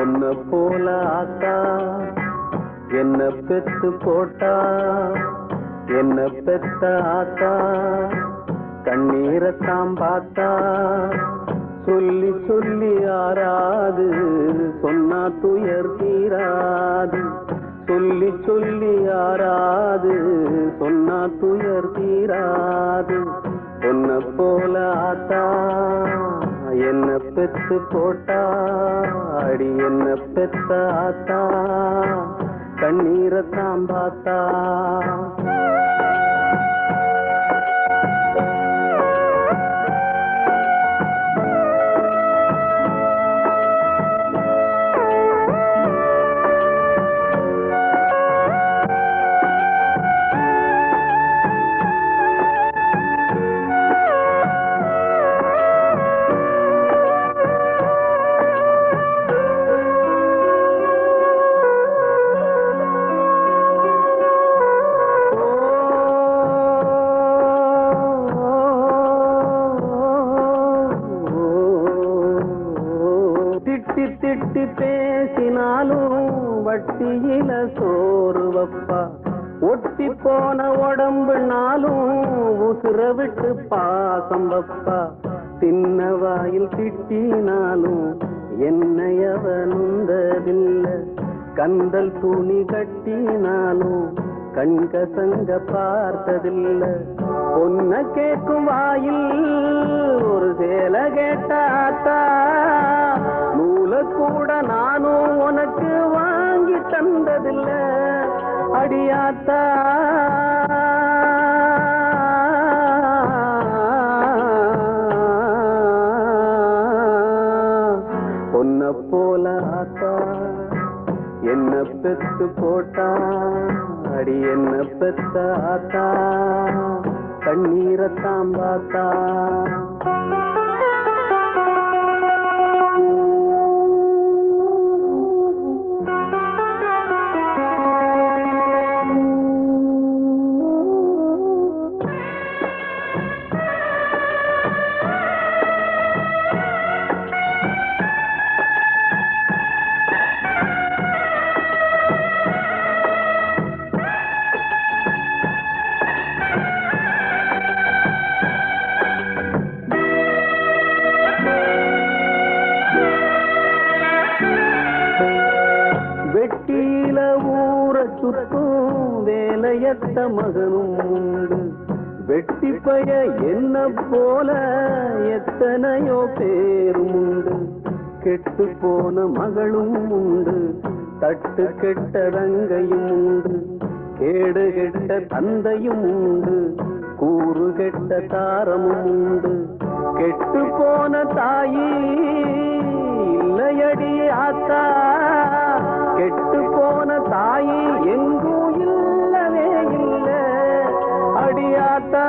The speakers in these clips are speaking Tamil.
பொண்ண போல ஆத்தா என்ன பெத்து போட்டா என்ன பெத்த ஆத்தா கண்ணீரத்தாம் பார்த்தா சொல்லி சொல்லி ஆறாது சொன்னா துயர் தீராது சொல்லி சொல்லி ஆறாது சொன்னா துயர் தீராது பொன்ன போல ஆத்தா என்ன பெத்து போட்டா அடி என்ன பெத்த ஆத்தா கண்ணீரத்தாம் பார்த்தா திட்டி திட்டி பேசினாலும் வட்டியில சோறு வப்பா ஒட்டி போன உடம்புனாலும் உசுர விட்டு பாசம் வப்பா தின்ன வாயில் திட்டினாலும் என்னை அவனுந்ததில்லை கந்தல் துணி கட்டினாலும் கண்கசங்க பார்த்ததில்ல பொன்ன கேட்கும் வாயில் ஒரு சேல கேட்டாத்தா நூல கூட நானும் உனக்கு வாங்கி தந்ததில்ல அடியாத்தா பொன்ன போல ஆத்தா என்ன பெத்து போட்டா அடி என்ன பெத்த ஆத்தா கண்ணீரத்தாம் பார்த்தா வெட்டியில ஊற சுத்தும் வேலையத்த மகனும் உண்டு வெட்டி பய என்ன போல எத்தனையோ பேரும் உண்டு கெட்டு போன மகளும் உண்டு தட்டு கெட்ட தங்கையும் உண்டு கேடு கெட்ட தந்தையும் உண்டு கூறு கெட்ட தாரமும் உண்டு கெட்டு போன தாயி இல்லையடி ஆத்தா கெட்டு போன தாயி எங்கும் இல்லவே இல்ல அடியாத்தா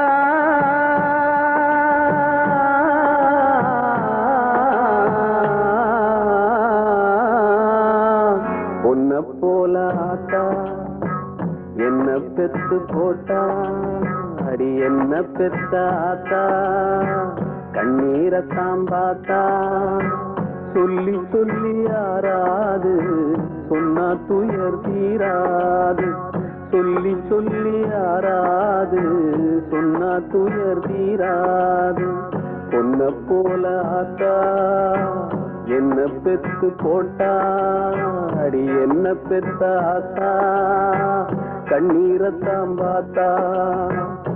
உன்னை போல ஆத்தா என்ன பெத்து போட்டா அடி என்ன பெத்த ஆத்தா கண்ணீரத்தாம் பார்த்தா சொல்லி சொல்லி யாராது சொன்னா துயர் தீராது சொல்லி சொல்லி யாராது சொன்னா துயர் தீராது பொன்ன போல ஆத்தா என்ன பெத்து போட்டா அடி என்ன பெத்த ஆத்தா கண்ணீரத்தாம் பார்த்தா